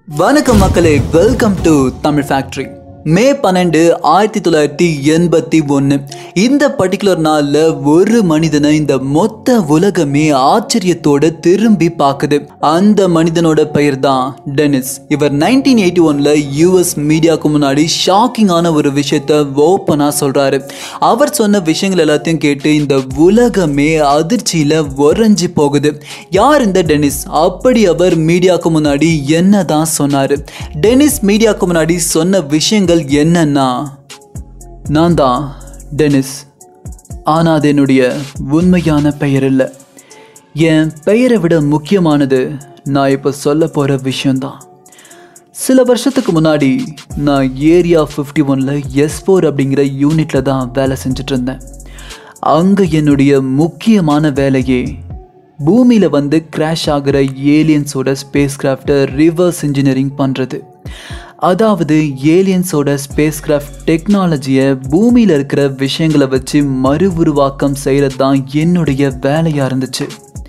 வணக்கம் மக்களே welcome to Tamil factory மே பன்னெண்டு ஆயிரத்தி தொள்ளாயிரத்தி எண்பத்தி ஒன்று இந்த பர்டிகுலர் நாளில் ஒரு மனிதனை இந்த மொத்த உலகமே ஆச்சரியத்தோட திரும்பி பார்க்குது அந்த மனிதனோட பெயர் தான் டெனிஸ் இவர் நைன்டீன் எயிட்டி ஒனில் யூஎஸ் மீடியாவுக்கு முன்னாடி ஷாக்கிங்கான ஒரு விஷயத்த ஓப்பனாக சொல்கிறாரு அவர் சொன்ன விஷயங்கள் எல்லாத்தையும் கேட்டு இந்த உலகமே அதிர்ச்சியில் உறைஞ்சி போகுது யார் இந்த டெனிஸ் அப்படி அவர் மீடியாவுக்கு முன்னாடி என்னதான் சொன்னாரு டெனிஸ் மீடியாவுக்கு முன்னாடி சொன்ன விஷயங்கள் என்னன்னா நான் தான் டெனிஸ் ஆனால் அது என்னுடைய உண்மையான பெயர் இல்லை என் பெயரை விட முக்கியமானது நான் இப்போ சொல்ல போகிற விஷயம்தான் சில வருஷத்துக்கு முன்னாடி நான் ஏரியா ஃபிஃப்டி ஒனில் எஸ் ஃபோர் அப்படிங்கிற யூனிட்டில் தான் வேலை செஞ்சுட்டு இருந்தேன் அங்கே என்னுடைய முக்கியமான வேலையே பூமியில் வந்து கிராஷ் ஆகிற ஏலியன்ஸோட ஸ்பேஸ் கிராஃப்டை ரிவர்ஸ் இன்ஜினியரிங் பண்ணுறது அதாவது ஏலியன்ஸோட ஸ்பேஸ் கிராஃப்ட் டெக்னாலஜியை பூமியில் இருக்கிற விஷயங்களை வச்சு மறு உருவாக்கம் செய்கிறது தான் என்னுடைய வேலையாக இருந்துச்சு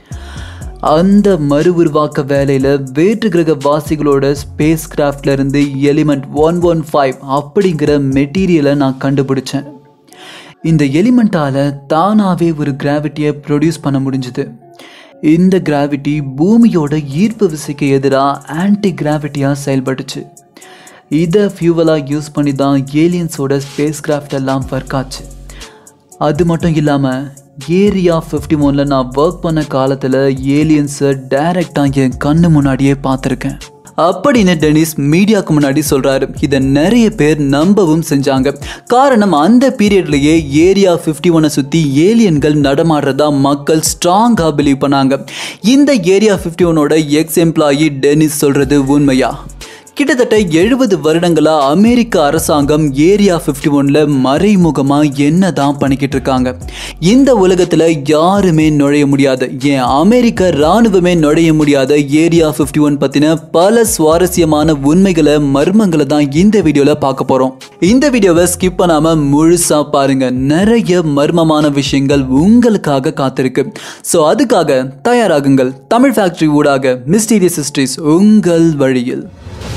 அந்த மறு உருவாக்க வேலையில் வேற்று கிரக வாசிகளோட ஸ்பேஸ் கிராஃப்ட்ல இருந்து எலிமெண்ட் ஒன் ஒன் ஃபைவ் அப்படிங்கிற மெட்டீரியலை நான் கண்டுபிடிச்சேன் இந்த எலிமெண்ட்டால் தானாகவே ஒரு கிராவிட்டியை ப்ரொடியூஸ் பண்ண முடிஞ்சுது இந்த கிராவிட்டி பூமியோட ஈர்ப்பு விசைக்கு எதிராக ஆன்டி கிராவிட்டியாக செயல்பட்டுச்சு இதை ஃபியூவலாக யூஸ் பண்ணி தான் ஏலியன்ஸோட ஸ்பேஸ் கிராஃப்ட் எல்லாம் ஒர்க் ஆச்சு அது மட்டும் இல்லாமல் ஏரியா ஃபிஃப்டி ஒனில் நான் ஒர்க் பண்ண காலத்தில் ஏலியன்ஸை டைரெக்டாக என் கண்ணு முன்னாடியே பார்த்துருக்கேன் அப்படின்னு டெனிஸ் மீடியாவுக்கு முன்னாடி சொல்கிறாரு இதை நிறைய பேர் நம்பவும் செஞ்சாங்க காரணம் அந்த பீரியட்லேயே ஏரியா ஃபிஃப்டி ஒனை சுற்றி ஏலியன்கள் நடமாடுறதா மக்கள் ஸ்ட்ராங்காக பிலீவ் பண்ணாங்க இந்த ஏரியா ஃபிஃப்டி ஒனோட எக்ஸ் எம்ப்ளாயி டெனிஸ் சொல்கிறது உண்மையா கிட்டத்தட்ட எழுபது வருடங்களா அமெரிக்க அரசாங்கம் ஏரியா ஃபிஃப்டி ஒன்ல மறைமுகமா என்னதான் பண்ணிக்கிட்டு இருக்காங்க இந்த உலகத்துல யாருமே நுழைய முடியாத ஏன் அமெரிக்க ராணுவமே நுழைய முடியாத ஏரியா ஃபிஃப்டி ஒன் பத்தின பல சுவாரஸ்யமான உண்மைகளை மர்மங்களை தான் இந்த வீடியோல பார்க்க போறோம் இந்த வீடியோவை ஸ்கிப் பண்ணாம முழுசா பாருங்க நிறைய மர்மமான விஷயங்கள் உங்களுக்காக காத்திருக்கு ஸோ அதுக்காக தயாராகுங்கள் தமிழ் ஃபேக்டரி ஊடாக மிஸ்டீரியஸ் ஹிஸ்ட்ரிஸ் உங்கள் வழியில்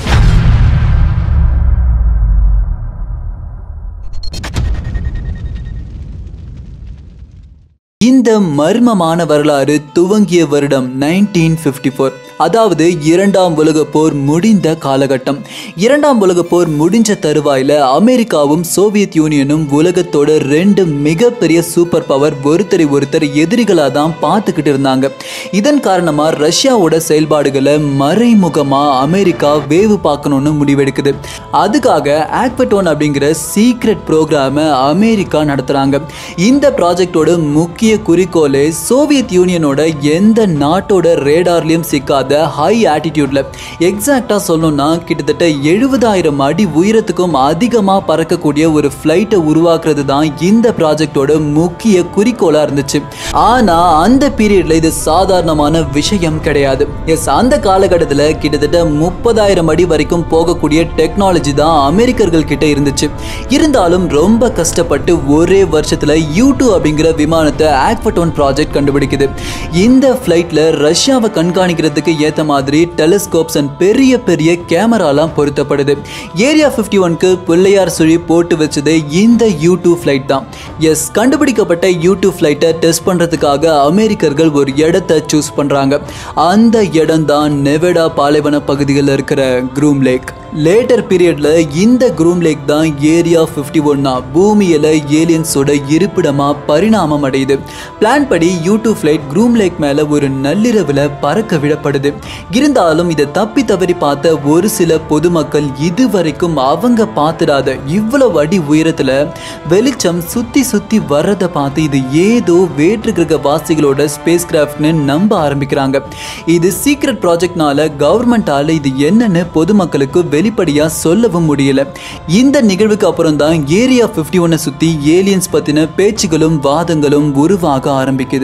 இந்த மர்மமான வரலாறு துவங்கிய வருடம் நைன்டீன் ஃபிஃப்டி ஃபோர் அதாவது இரண்டாம் உலகப் போர் முடிந்த காலகட்டம் இரண்டாம் உலகப் போர் முடிஞ்ச தருவாயில் அமெரிக்காவும் சோவியத் யூனியனும் உலகத்தோட ரெண்டு மிகப்பெரிய சூப்பர் பவர் ஒருத்தரை ஒருத்தர் எதிரிகளாக தான் பார்த்துக்கிட்டு இருந்தாங்க இதன் காரணமாக ரஷ்யாவோட செயல்பாடுகளை மறைமுகமாக அமெரிக்கா வேவு பார்க்கணும்னு முடிவெடுக்குது அதுக்காக ஆக்வட்டோன் அப்படிங்கிற சீக்ரெட் ப்ரோக்ராமை அமெரிக்கா நடத்துகிறாங்க இந்த ப்ராஜெக்டோட முக்கிய குறிக்கோளே சோவியத் யூனியனோட எந்த நாட்டோட ரேடார்லையும் சிக்காத ஹை ஆட்டிடியூட்ல எக்ஸாக்டாக சொல்லணும்னா கிட்டத்தட்ட எழுபதாயிரம் அடி உயரத்துக்கும் அதிகமாக பறக்கக்கூடிய ஒரு ஃப்ளைட்டை உருவாக்குறது தான் இந்த ப்ராஜெக்டோட முக்கிய குறிக்கோளாக இருந்துச்சு ஆனால் அந்த பீரியட்ல இது சாதாரணமான விஷயம் கிடையாது எஸ் அந்த காலகட்டத்தில் கிட்டத்தட்ட முப்பதாயிரம் அடி வரைக்கும் போகக்கூடிய டெக்னாலஜி தான் அமெரிக்கர்கள் கிட்ட இருந்துச்சு இருந்தாலும் ரொம்ப கஷ்டப்பட்டு ஒரே வருஷத்தில் யூ டூ அப்படிங்கிற விமானத்தை ஆக்வட்டோன் ப்ராஜெக்ட் கண்டுபிடிக்குது இந்த ஃப்ளைட்டில் ரஷ்யாவை கண்காணிக்கிறதுக்கு ஏற்ற மாதிரி டெலிஸ்கோப்ஸ் அண்ட் பெரிய பெரிய கேமராலாம் பொருத்தப்படுது ஏரியா ஃபிஃப்டி ஒன்க்கு பிள்ளையார் சுழி போட்டு வச்சது இந்த யூ டூ ஃப்ளைட் தான் எஸ் கண்டுபிடிக்கப்பட்ட யூ டூ ஃப்ளைட்டை டெஸ்ட் பண்ணுறதுக்காக அமெரிக்கர்கள் ஒரு இடத்தை சூஸ் பண்ணுறாங்க அந்த இடம் தான் நெவடா பாலைவன பகுதிகளில் இருக்கிற க்ரூம் லேக் லேட்டர் பீரியட்ல இந்த க்ரூம் லேக் தான் ஏரியா ஃபிஃப்டி ஒன்னா பூமியில ஏலியன்ஸோட இருப்பிடமா பரிணாமம் அடையுது பிளான் படி U two flight Groom Lake மேல ஒரு நள்ளிரவுல பறக்க விடப்படுது இருந்தாலும் இதை தப்பி தவறி பார்த்த ஒரு சில பொதுமக்கள் இதுவரைக்கும் அவங்க பார்த்துடாத இவ்வளவு அடி உயரத்துல வெளிச்சம் சுத்தி சுத்தி வர்றதை பார்த்து இது ஏதோ வேற்று கிரக வாசிகளோட ஸ்பேஸ் கிராஃப்ட்னு நம்ப ஆரம்பிக்கிறாங்க இது சீக்ரெட் ப்ராஜெக்ட்னால கவர்மெண்டால இது என்னன்னு பொதுமக்களுக்கு வெளிப்படையா சொல்லவும் முடியல இந்த நிகழ்வுக்கு அப்புறம் தான் ஏரியா ஃபிஃப்டி ஒன்னை சுத்தி ஏலியன்ஸ் பத்தின பேச்சுகளும் வாதங்களும் உருவாக ஆரம்பிக்குது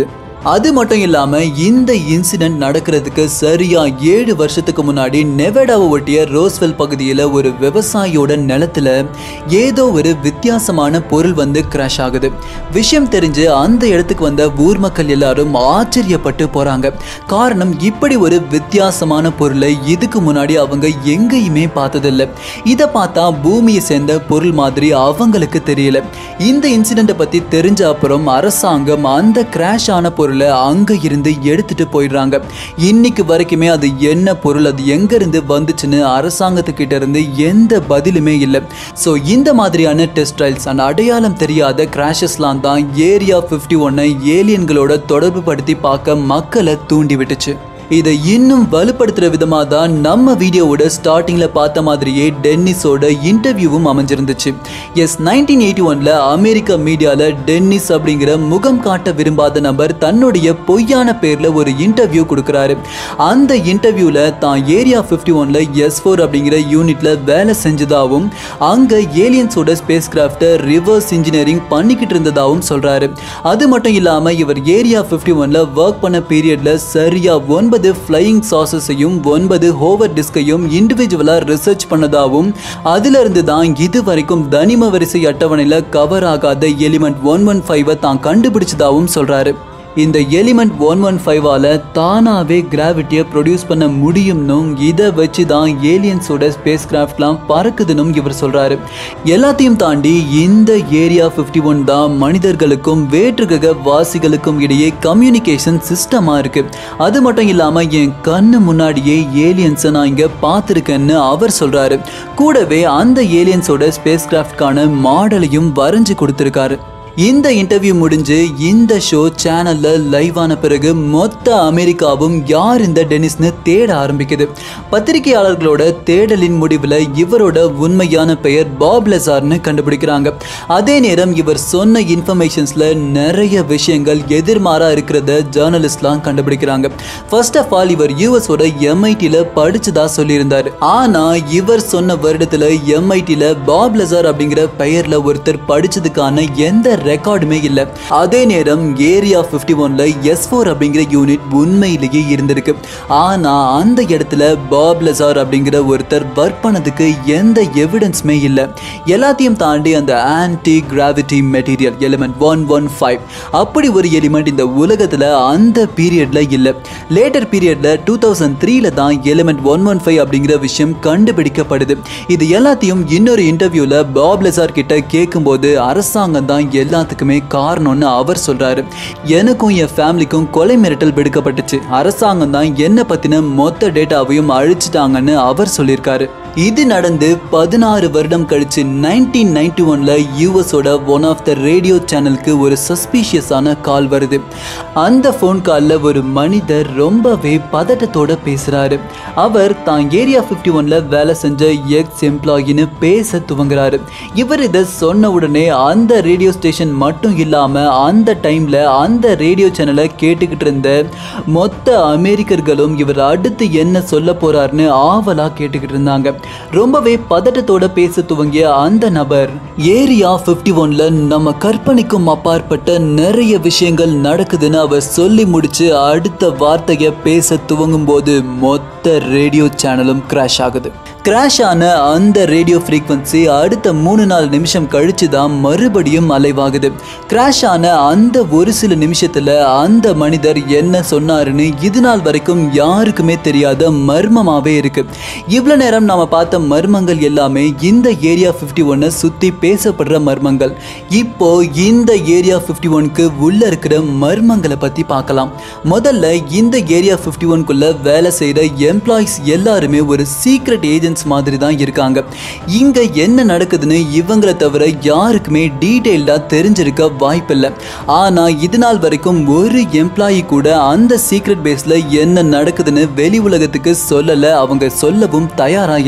அது மட்டும் இல்லாம இந்த இன்சிடென்ட் நடக்கிறதுக்கு சரியா ஏழு வருஷத்துக்கு முன்னாடி நெவடாவை ஒட்டிய ரோஸ்வெல் பகுதியில் ஒரு விவசாயியோட நிலத்துல ஏதோ ஒரு வித்தியாசமான பொருள் வந்து கிராஷ் ஆகுது விஷயம் தெரிஞ்சு அந்த இடத்துக்கு வந்த ஊர் மக்கள் எல்லாரும் ஆச்சரியப்பட்டு போறாங்க காரணம் இப்படி ஒரு வித்தியாசமான பொருளை இதுக்கு முன்னாடி அவங்க எங்கேயுமே பார்த்ததில்லை இதை பார்த்தா பூமியை சேர்ந்த பொருள் மாதிரி அவங்களுக்கு தெரியல இந்த இன்சிடெண்ட்டை பத்தி தெரிஞ்ச அப்புறம் அரசாங்கம் அந்த கிராஷ் ஆன பொருளை அங்க இருந்து எடுத்துட்டு போயிடுறாங்க இன்னைக்கு வரைக்குமே அது என்ன பொருள் அது எங்க இருந்து வந்துச்சுன்னு அரசாங்கத்துக்கிட்ட இருந்து எந்த பதிலுமே இல்லை ஸோ இந்த மாதிரியான டெஸ்ட் ட்ரைல்ஸ் அண்ட் அடையாளம் தெரியாத கிராஷஸ்லாம் தான் ஏரியா ஃபிஃப்டி ஒன்னை ஏலியன்களோட தொடர்பு படுத்தி பார்க்க மக்களை தூண்டி விட்டுச்சு இதை இன்னும் வலுப்படுத்துற விதமா தான் நம்ம வீடியோவோட ஸ்டார்டிங்ல பார்த்த மாதிரியே டென்னிஸோட இன்டர்வியூவும் அமைஞ்சிருந்துச்சு எஸ் நைன்டீன் எயிட்டி ஒன்ல அமெரிக்க மீடியால டென்னிஸ் அப்படிங்கிற முகம் காட்ட விரும்பாத நபர் தன்னுடைய பொய்யான பேர்ல ஒரு இன்டர்வியூ கொடுக்குறாரு அந்த இன்டர்வியூல தான் ஏரியா ஃபிஃப்டி ஒன்ல எஸ் ஃபோர் அப்படிங்கிற யூனிட்ல வேலை செஞ்சதாகவும் அங்க ஏலியன்ஸோட ஸ்பேஸ் கிராஃப்டை ரிவர்ஸ் இன்ஜினியரிங் பண்ணிக்கிட்டு இருந்ததாகவும் சொல்றாரு அது மட்டும் இல்லாம இவர் ஏரியா ஃபிஃப்டி ஒன்ல ஒர்க் பண்ண பீரியட்ல சரியா ஒன்பது ஃப்ளையிங் சாசஸையும் ஒன்பது ஹோவர் டிஸ்கையும் இண்டிவிஜுவலா ரிசர்ச் பண்ணதாகவும் அதுல இருந்து தான் இது வரைக்கும் தனிம வரிசை அட்டவணையில கவர் ஆகாத எலிமெண்ட் ஒன் ஒன் ஃபைவை தான் கண்டுபிடிச்சதாகவும் சொல்றாரு இந்த எலிமெண்ட் ஒன் ஒன் ஃபைவால் தானாகவே கிராவிட்டியை ப்ரொடியூஸ் பண்ண முடியும்னும் இதை வச்சு தான் ஏலியன்ஸோட ஸ்பேஸ் கிராஃப்ட்லாம் பறக்குதுன்னும் இவர் சொல்கிறாரு எல்லாத்தையும் தாண்டி இந்த ஏரியா ஃபிஃப்டி ஒன் தான் மனிதர்களுக்கும் வேற்றுகிரக வாசிகளுக்கும் இடையே கம்யூனிகேஷன் சிஸ்டமாக இருக்குது அது மட்டும் இல்லாமல் என் கண்ணு முன்னாடியே ஏலியன்ஸை நான் இங்கே பார்த்துருக்கேன்னு அவர் சொல்கிறாரு கூடவே அந்த ஏலியன்ஸோட ஸ்பேஸ் கிராஃப்ட்கான மாடலையும் வரைஞ்சு கொடுத்துருக்காரு இந்த இன்டர்வியூ முடிஞ்சு இந்த ஷோ சேனல்ல லைவ் ஆன பிறகு மொத்த அமெரிக்காவும் யார் இந்த டெனிஸ்னு தேட ஆரம்பிக்குது பத்திரிகையாளர்களோட தேடலின் முடிவில் இவரோட உண்மையான பெயர் பாப் லெசார்னு கண்டுபிடிக்கிறாங்க அதே நேரம் இவர் சொன்ன இன்ஃபர்மேஷன்ஸ்ல நிறைய விஷயங்கள் எதிர்மாறா இருக்கிறத ஜேர்னலிஸ்ட்லாம் கண்டுபிடிக்கிறாங்க ஃபர்ஸ்ட் ஆஃப் ஆல் இவர் யூஎஸோட எம்ஐடியில் படிச்சதா சொல்லியிருந்தார் ஆனா இவர் சொன்ன வருடத்துல எம்ஐடியில் பாப் லெசார் அப்படிங்கிற பெயர்ல ஒருத்தர் படிச்சதுக்கான எந்த ரெக்கார்டுமே இல்லை அதே நேரம் ஏரியா ஃபிஃப்டி ஒன்ல எஸ் ஃபோர் அப்படிங்கிற யூனிட் உண்மையிலேயே இருந்திருக்கு ஆனா அந்த இடத்துல பாப் லெசார் அப்படிங்கிற ஒருத்தர் ஒர்க் பண்ணதுக்கு எந்த எவிடன்ஸுமே இல்லை எல்லாத்தையும் தாண்டி அந்த anti gravity material element one one five அப்படி ஒரு எலிமெண்ட் இந்த உலகத்துல அந்த பீரியட்ல இல்லை லேட்டர் பீரியட்ல டூ தௌசண்ட் த்ரீல தான் எலிமெண்ட் ஒன் ஒன் ஃபைவ் அப்படிங்கிற விஷயம் கண்டுபிடிக்கப்படுது இது எல்லாத்தையும் இன்னொரு இன்டர்வியூல பாப் லெசார் கிட்ட கேட்கும்போது அரசாங்கம் தான் எல்லாத்துக்குமே காரணம்னு அவர் சொல்றாரு எனக்கும் என் ஃபேமிலிக்கும் கொலை மிரட்டல் விடுக்கப்பட்டுச்சு அரசாங்கம் தான் என்னை பத்தின மொத்த டேட்டாவையும் அழிச்சிட்டாங்கன்னு அவர் சொல்லியிருக்காரு இது நடந்து பதினாறு வருடம் கழிச்சு நைன்டீன் நைன்டி ஒன்ல யூஎஸோட ஒன் ஆஃப் த ரேடியோ சேனலுக்கு ஒரு சஸ்பீஷியஸான கால் வருது அந்த ஃபோன் காலில் ஒரு மனிதர் ரொம்பவே பதட்டத்தோட பேசுறாரு அவர் தான் ஏரியா ஃபிஃப்டி ஒன்ல வேலை செஞ்ச எக்ஸ் எம்ப்ளாயின்னு பேச துவங்குறாரு இவர் இதை சொன்ன உடனே அந்த ரேடியோ ஸ்டேஷன் மட்டும் இல்லாம அந்த டைம்ல அந்த ரேடியோ சேனலை கேட்டுக்கிட்டு இருந்த மொத்த அமெரிக்கர்களும் இவர் அடுத்து என்ன சொல்ல போறாருன்னு ஆவலா கேட்டுக்கிட்டு இருந்தாங்க ரொம்பவே பதட்டத்தோட பேச துவங்கிய அந்த நபர் ஏரியா ஃபிஃப்டி ஒன்ல நம்ம கற்பனைக்கும் அப்பாற்பட்ட நிறைய விஷயங்கள் நடக்குதுன்னு அவர் சொல்லி முடிச்சு அடுத்த வார்த்தையை பேச துவங்கும் போது மொத்த ரேடியோ சேனலும் கிராஷ் ஆகுது கிராஷ் ஆன அந்த ரேடியோ ஃப்ரீக்வன்சி அடுத்த மூணு நாலு நிமிஷம் கழிச்சு தான் மறுபடியும் அலைவாகுது கிராஷ் ஆன அந்த ஒரு சில நிமிஷத்துல அந்த மனிதர் என்ன சொன்னாருன்னு இது நாள் வரைக்கும் யாருக்குமே தெரியாத மர்மமாவே இருக்கு இவ்வளவு நேரம் நாம பார்த்த மர்மங்கள் எல்லாமே இந்த ஏரியா ஃபிஃப்டி ஒன்னை சுத்தி பேசப்படுற மர்மங்கள் இப்போ இந்த ஏரியா ஃபிஃப்டி ஒன்க்கு உள்ள இருக்கிற மர்மங்களை பத்தி பார்க்கலாம் முதல்ல இந்த ஏரியா ஃபிஃப்டி ஒன்குள்ள வேலை செய்யற எம்ப்ளாயிஸ் எல்லாருமே ஒரு சீக்ரெட் ஏஜென்ட்ஸ் மாதிரி தான் இருக்காங்க இங்க என்ன நடக்குதுன்னு இவங்களை தவிர யாருக்குமே டீட்டெயில்டா தெரிஞ்சிருக்க வாய்ப்பில்லை ஆனா இது நாள் வரைக்கும் ஒரு எம்ப்ளாயி கூட அந்த சீக்ரெட் பேஸ்ல என்ன நடக்குதுன்னு வெளி உலகத்துக்கு சொல்லல அவங்க சொல்லவும் தயாரா இல்லை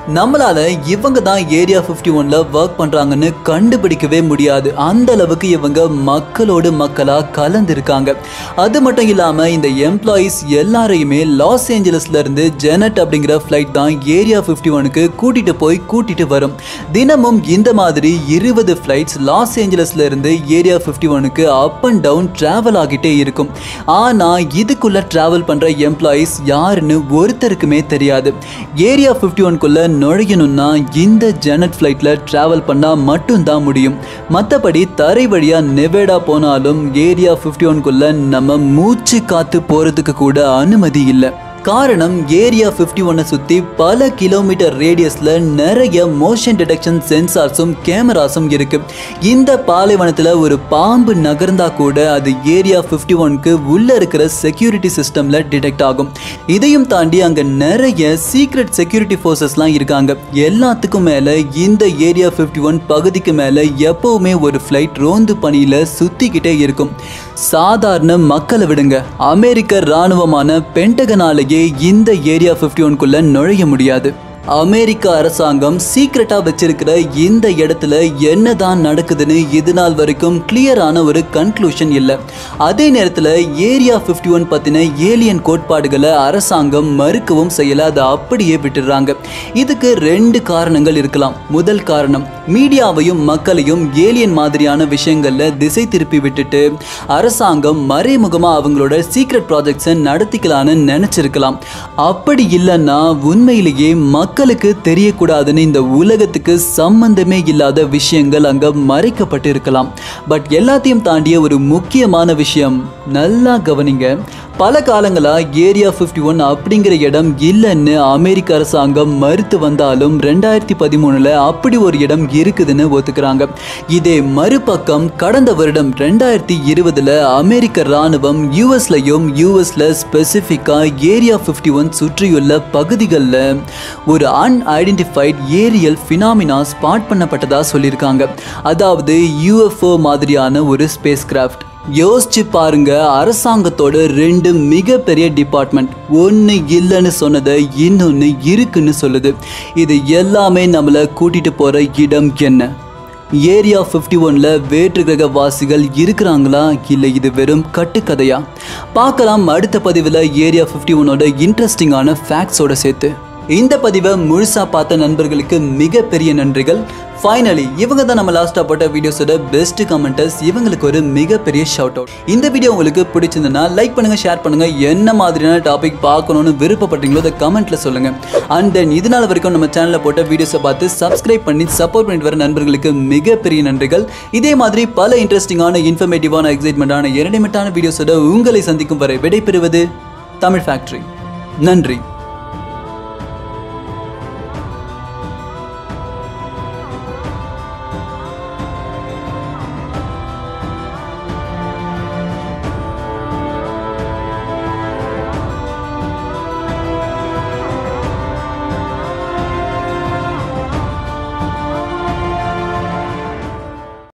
நம்மளால இவங்க தான் ஏரியா ஃபிஃப்டி ஒன்ல ஒர்க் பண்றாங்கன்னு கண்டுபிடிக்கவே முடியாது அந்த அளவுக்கு இவங்க மக்களோடு மக்களா கலந்துருக்காங்க அது மட்டும் இல்லாம இந்த எம்ப்ளாயீஸ் எல்லாரையுமே லாஸ் ஏஞ்சலஸ்ல இருந்து ஜெனட் அப்படிங்கிற ஃப்ளைட் தான் ஏரியா ஃபிஃப்டி ஒனுக்கு கூட்டிட்டு போய் கூட்டிட்டு வரும் தினமும் இந்த மாதிரி இருபது ஃப்ளைட்ஸ் லாஸ் ஏஞ்சலஸ்ல இருந்து ஏரியா ஃபிஃப்டி ஒனுக்கு அப் அண்ட் டவுன் டிராவல் ஆகிட்டே இருக்கும் ஆனா இதுக்குள்ள டிராவல் பண்ற எம்ப்ளாயீஸ் யாருன்னு ஒருத்தருக்குமே தெரியாது ஏரியா ஃபிஃப்டி ஒன்குள்ள நுழையணும்னா இந்த ஜெனட் ஃப்ளைட்ல டிராவல் பண்ணா மட்டும்தான் முடியும் மற்றபடி தரை வழியா நெவேடா போனாலும் ஏரியா ஃபிஃப்டி ஒன்குள்ள நம்ம மூச்சு காத்து போறதுக்கு கூட அனுமதி இல்லை காரணம் ஏரியா ஃபிஃப்டி ஒன்னை சுற்றி பல கிலோமீட்டர் ரேடியஸில் நிறைய மோஷன் டிடெக்ஷன் சென்சார்ஸும் கேமராஸும் இருக்கு இந்த பாலைவனத்தில் ஒரு பாம்பு நகர்ந்தா கூட அது ஏரியா ஃபிஃப்டி ஒன்க்கு உள்ள இருக்கிற செக்யூரிட்டி சிஸ்டமில் டிடெக்ட் ஆகும் இதையும் தாண்டி அங்கே நிறைய சீக்ரெட் செக்யூரிட்டி ஃபோர்ஸஸ்லாம் இருக்காங்க எல்லாத்துக்கும் மேலே இந்த ஏரியா ஃபிஃப்டி ஒன் பகுதிக்கு மேலே எப்பவுமே ஒரு ஃப்ளைட் ரோந்து பணியில் சுற்றிக்கிட்டே இருக்கும் சாதாரண மக்களை விடுங்க அமெரிக்க இராணுவமான பென்டகனாலேயே இந்த ஏரியா ஃபிஃப்டி ஒன்குள்ள நுழைய முடியாது அமெரிக்க அரசாங்கம் சீக்ரெட்டா வச்சிருக்கிற இந்த இடத்துல என்னதான் நடக்குதுன்னு இது நாள் வரைக்கும் கிளியரான ஒரு கன்க்ளூஷன் இல்லை அதே நேரத்தில் ஏரியா ஃபிஃப்டி ஒன் பற்றின ஏலியன் கோட்பாடுகளை அரசாங்கம் மறுக்கவும் செய்யல அதை அப்படியே விட்டுடுறாங்க இதுக்கு ரெண்டு காரணங்கள் இருக்கலாம் முதல் காரணம் மீடியாவையும் மக்களையும் ஏலியன் மாதிரியான விஷயங்கள்ல திசை திருப்பி விட்டுட்டு அரசாங்கம் மறைமுகமா அவங்களோட சீக்ரெட் ப்ராஜெக்ட்ஸை நடத்திக்கலான்னு நினைச்சிருக்கலாம் அப்படி இல்லைன்னா உண்மையிலேயே மக்களுக்கு தெரியக்கூடாதுன்னு இந்த உலகத்துக்கு சம்பந்தமே இல்லாத விஷயங்கள் அங்க மறைக்கப்பட்டு இருக்கலாம் பட் எல்லாத்தையும் தாண்டிய ஒரு முக்கியமான விஷயம் நல்லா கவனிங்க பல காலங்களா ஏரியா ஃபிஃப்டி ஒன் அப்படிங்கிற இடம் இல்லைன்னு அமெரிக்க அரசாங்கம் மறுத்து வந்தாலும் ரெண்டாயிரத்தி பதிமூணுல அப்படி ஒரு இடம் இருக்குதுன்னு ஒத்துக்கிறாங்க இதே மறுபக்கம் கடந்த வருடம் ரெண்டாயிரத்தி இருபதுல அமெரிக்க ராணுவம் யூஎஸ்லயும் யூஎஸ்ல ஸ்பெசிஃபிக்கா ஏரியா ஃபிஃப்டி ஒன் சுற்றியுள்ள பகுதிகளில் ஒரு அன்ஐடென்டிஃபைட் ஏரியல் ஃபினாமினா ஸ்பாட் பண்ணப்பட்டதா சொல்லியிருக்காங்க அதாவது யூஎஃப்ஓ மாதிரியான ஒரு ஸ்பேஸ் கிராஃப்ட் யோசிச்சு பாருங்க அரசாங்கத்தோட ரெண்டு மிகப்பெரிய டிபார்ட்மெண்ட் ஒன்று இல்லைன்னு சொன்னதை இன்னொன்று இருக்குன்னு சொல்லுது இது எல்லாமே நம்மளை கூட்டிட்டு போற இடம் என்ன ஏரியா ஃபிஃப்டி ஒன்ல வேற்று கிரக வாசிகள் இருக்கிறாங்களா இல்லை இது வெறும் கட்டுக்கதையா பார்க்கலாம் அடுத்த பதிவில் ஏரியா ஃபிஃப்டி ஒன்னோட இன்ட்ரெஸ்டிங்கான ஃபேக்ட்ஸோட சேர்த்து இந்த பதிவை முழுசா பார்த்த நண்பர்களுக்கு மிகப்பெரிய நன்றிகள் ஃபைனலி இவங்க தான் நம்ம லாஸ்ட்டாக போட்ட வீடியோஸோட பெஸ்ட் கமெண்டர்ஸ் இவங்களுக்கு ஒரு மிகப்பெரிய ஷவுட் அவுட் இந்த வீடியோ உங்களுக்கு பிடிச்சிருந்ததுன்னா லைக் பண்ணுங்க ஷேர் பண்ணுங்க என்ன மாதிரியான டாபிக் பார்க்கணும்னு விருப்பப்பட்டீங்களோ அதை கமெண்ட்ல சொல்லுங்க அண்ட் தென் இது நாள் வரைக்கும் நம்ம சேனலில் போட்ட வீடியோஸை பார்த்து சப்ஸ்கிரைப் பண்ணி சப்போர்ட் பண்ணிட்டு வர நண்பர்களுக்கு மிகப்பெரிய நன்றிகள் இதே மாதிரி பல இன்ட்ரெஸ்டிங்கான இன்ஃபர்மேட்டிவான எக்ஸைட்மெண்ட்டான இரடிமெட்டான வீடியோஸோட உங்களை சந்திக்கும் வரை விடைபெறுவது தமிழ் ஃபேக்ட்ரி நன்றி